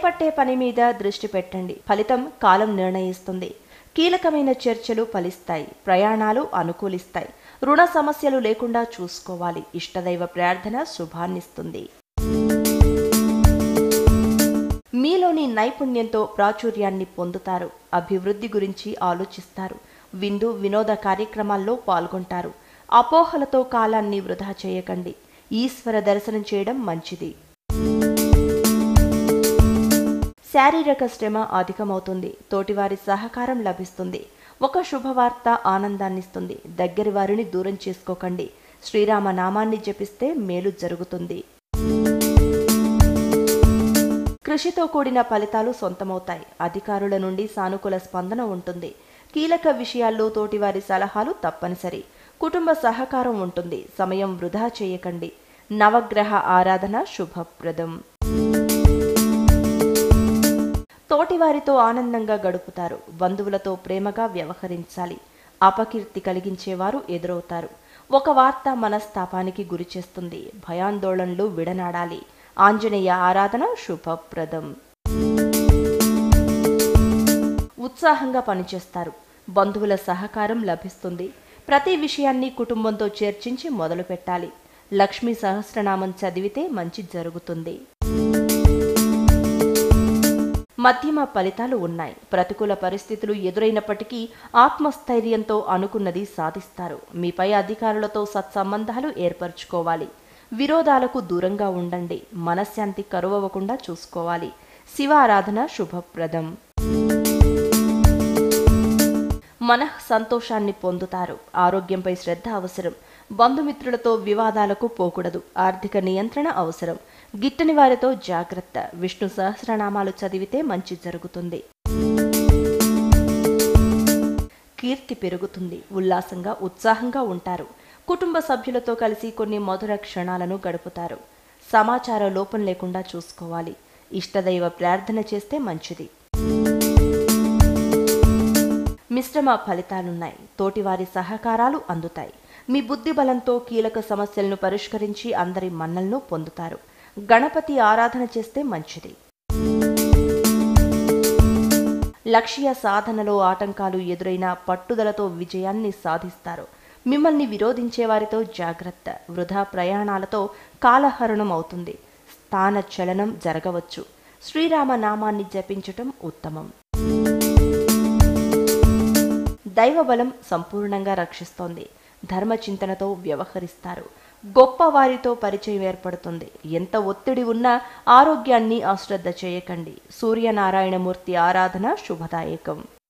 చేపట్టే పని మీద దృష్టి పెట్టండి ఫలితం కాలం నిర్ణయిస్తుంది కీలకమైన చర్చలు ఫలిస్తాయి ప్రయాణాలు అనుకూలిస్తాయి రుణ సమస్యలు లేకుండా చూసుకోవాలి ఇష్టదైవ ప్రార్థన శుభాన్నిస్తుంది మీలోని నైపుణ్యంతో ప్రాచుర్యాన్ని పొందుతారు అభివృద్ధి గురించి ఆలోచిస్తారు విందు వినోద కార్యక్రమాల్లో పాల్గొంటారు అపోహలతో కాలాన్ని వృధా చేయకండి ఈశ్వర దర్శనం చేయడం మంచిది శారీరక శ్రమ అధికమవుతుంది తోటివారి సహకారం లభిస్తుంది ఒక శుభవార్త ఆనందాన్నిస్తుంది దగ్గరి వారిని దూరం చేసుకోకండి శ్రీరామ నామాన్ని జపిస్తే మేలు జరుగుతుంది కృషితో కూడిన ఫలితాలు సొంతమవుతాయి అధికారుల నుండి సానుకూల స్పందన ఉంటుంది కీలక విషయాల్లో తోటివారి సలహాలు తప్పనిసరి కుటుంబ సహకారం ఉంటుంది సమయం వృధా చేయకండి నవగ్రహ ఆరాధన శుభప్రదం తోటివారితో ఆనందంగా గడుపుతారు బంధువులతో ప్రేమగా వ్యవహరించాలి అపకీర్తి కలిగించేవారు ఎదురవుతారు ఒక వార్త మనస్తాపానికి గురిచేస్తుంది భయాందోళనలు విడనాడాలి ఆంజనేయ ఆరాధన శుభప్రదం ఉత్సాహంగా పనిచేస్తారు బంధువుల సహకారం లభిస్తుంది ప్రతి విషయాన్ని కుటుంబంతో చర్చించి మొదలు పెట్టాలి లక్ష్మీ సహస్రనామం చదివితే మంచి జరుగుతుంది మధ్యమ ఫలితాలు ఉన్నాయి ప్రతికూల పరిస్థితులు ఎదురైనప్పటికీ ఆత్మస్థైర్యంతో అనుకున్నది సాధిస్తారు మీపై అధికారులతో సత్సంబంధాలు ఏర్పరచుకోవాలి విరోధాలకు దూరంగా ఉండండి మనశ్శాంతి కరువవ్వకుండా చూసుకోవాలి శివారాధన శుభప్రదం మనః సంతోషాన్ని పొందుతారు ఆరోగ్యంపై శ్రద్ధ అవసరం బంధుమిత్రులతో వివాదాలకు పోకూడదు ఆర్థిక నియంత్రణ అవసరం గిట్టని వారితో జాగ్రత్త విష్ణు సహస్రనామాలు చదివితే మంచి జరుగుతుంది కీర్తి పెరుగుతుంది ఉల్లాసంగా ఉత్సాహంగా ఉంటారు కుటుంబ సభ్యులతో కలిసి కొన్ని మధుర క్షణాలను గడుపుతారు సమాచార లోపం లేకుండా చూసుకోవాలి ఇష్టదైవ ప్రార్థన చేస్తే మంచిది మిశ్రమ ఫలితాలున్నాయి తోటివారి సహకారాలు అందుతాయి మీ బుద్ధి బలంతో కీలక సమస్యలను పరిష్కరించి అందరి మన్నలను పొందుతారు గణపతి ఆరాధన చేస్తే మంచిది లక్ష్య సాధనలో ఆటంకాలు ఎదురైన పట్టుదలతో విజయాన్ని సాధిస్తారు మిమ్మల్ని విరోధించే వారితో జాగ్రత్త వృధా ప్రయాణాలతో కాలహరణం అవుతుంది స్థాన చలనం జరగవచ్చు శ్రీరామ నామాన్ని జపించటం ఉత్తమం దైవబలం సంపూర్ణంగా రక్షిస్తోంది ధర్మచింతనతో వ్యవహరిస్తారు గొప్ప వారితో పరిచయం ఏర్పడుతుంది ఎంత ఒత్తిడి ఉన్నా ఆరోగ్యాన్ని అశ్రద్ధ చేయకండి సూర్యనారాయణమూర్తి ఆరాధన శుభదాయకం